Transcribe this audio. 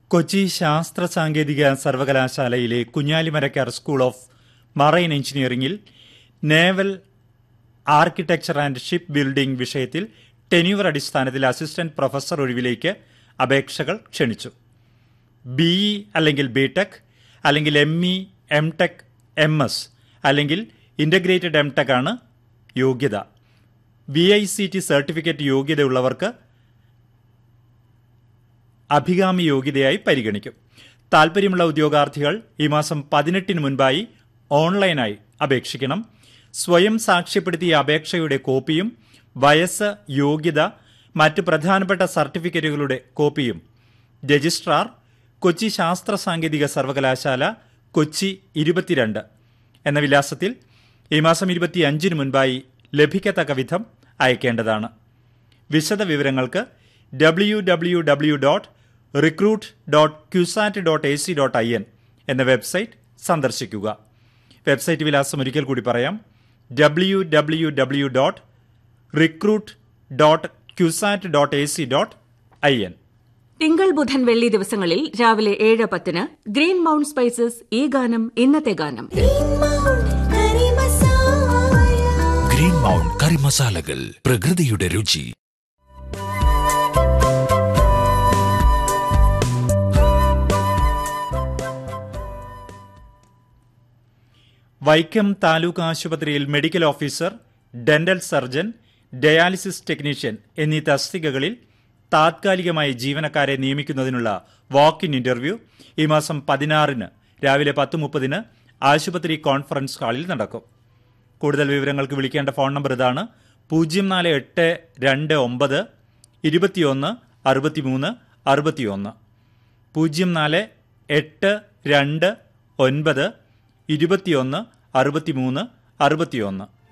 കൊച്ചി ശാസ്ത്ര സാങ്കേതിക സർവകലാശാലയിലെ കുഞ്ഞാലിമരക്കാർ സ്കൂൾ ഓഫ് മറൈൻ എഞ്ചിനീയറിംഗിൽ naval architecture and ship building വിഷയത്തിൽ ടെന്യൂവർ അടിസ്ഥാനത്തിൽ അസിസ്റ്റന്റ് പ്രൊഫസർ ഒഴിവിലേക്ക് അപേക്ഷകൾ ക്ഷണിച്ചു ബിഇ അല്ലെങ്കിൽ ബിടെക് അല്ലെങ്കിൽ M E M tech M S അല്ലെങ്കിൽ ഇൻ്റഗ്രേറ്റഡ് എം ടെക് ആണ് യോഗ്യത V I C T certificate യോഗ്യതയുള്ളവർക്ക് അഭികാമി യോഗ്യതയായി പരിഗണിക്കും താൽപ്പര്യമുള്ള ഉദ്യോഗാർത്ഥികൾ ഈ മാസം പതിനെട്ടിന് മുൻപായി ഓൺലൈനായി അപേക്ഷിക്കണം സ്വയം സാക്ഷ്യപ്പെടുത്തിയ അപേക്ഷയുടെ കോപ്പിയും വയസ്സ് യോഗ്യത മറ്റ് പ്രധാനപ്പെട്ട സർട്ടിഫിക്കറ്റുകളുടെ കോപ്പിയും രജിസ്ട്രാർ കൊച്ചി ശാസ്ത്ര സാങ്കേതിക സർവകലാശാല കൊച്ചി ഇരുപത്തിരണ്ട് എന്ന വിലാസത്തിൽ ഈ മാസം ഇരുപത്തിയഞ്ചിന് മുൻപായി ലഭിക്കത്തക്ക വിധം അയക്കേണ്ടതാണ് വിശദ വിവരങ്ങൾക്ക് W W W dot recruit dot CUSAT dot A C dot I N എന്ന വെബ്സൈറ്റ് സന്ദർശിക്കുക വെബ്സൈറ്റ് വിലാസം ഒരിക്കൽ കൂടി പറയാം W W W dot recruit dot CUSAT dot A C dot I N തിങ്കൾ ബുധൻ വെള്ളി ദിവസങ്ങളിൽ രാവിലെ ഏഴ് പത്തിന് ഗ്രീൻ മൗണ്ട് സ്പൈസസ് ഈ ഗാനം ഇന്നത്തെ ഗാനം ഗ്രീൻ മൗണ്ട് കറി മസാലകൾ പ്രകൃതിയുടെ രുചി വൈക്കം താലൂക്ക് ആശുപത്രിയിൽ medical officer dental surgeon dialysis technician എന്നീ തസ്തികകളിൽ താത്കാലികമായി ജീവനക്കാരെ നിയമിക്കുന്നതിനുള്ള വാക്ക് ഇൻ ഇന്റർവ്യൂ ഈ മാസം പതിനാറിന് രാവിലെ പത്ത് മുപ്പതിന് ആശുപത്രി കോൺഫറൻസ് ഹാളിൽ നടക്കും കൂടുതൽ വിവരങ്ങൾക്ക് വിളിക്കേണ്ട ഫോൺ നമ്പർ ഇതാണ് പൂജ്യം നാല് എട്ട് രണ്ട് ഒമ്പത് ഇരുപത്തിയൊന്ന് അറുപത്തിമൂന്ന് അറുപത്തിയൊന്ന് പൂജ്യം നാല് എട്ട് രണ്ട് ഒൻപത് ഇരുപത്തിയൊന്ന് അറുപത്തിമൂന്ന് അറുപത്തിയൊന്ന്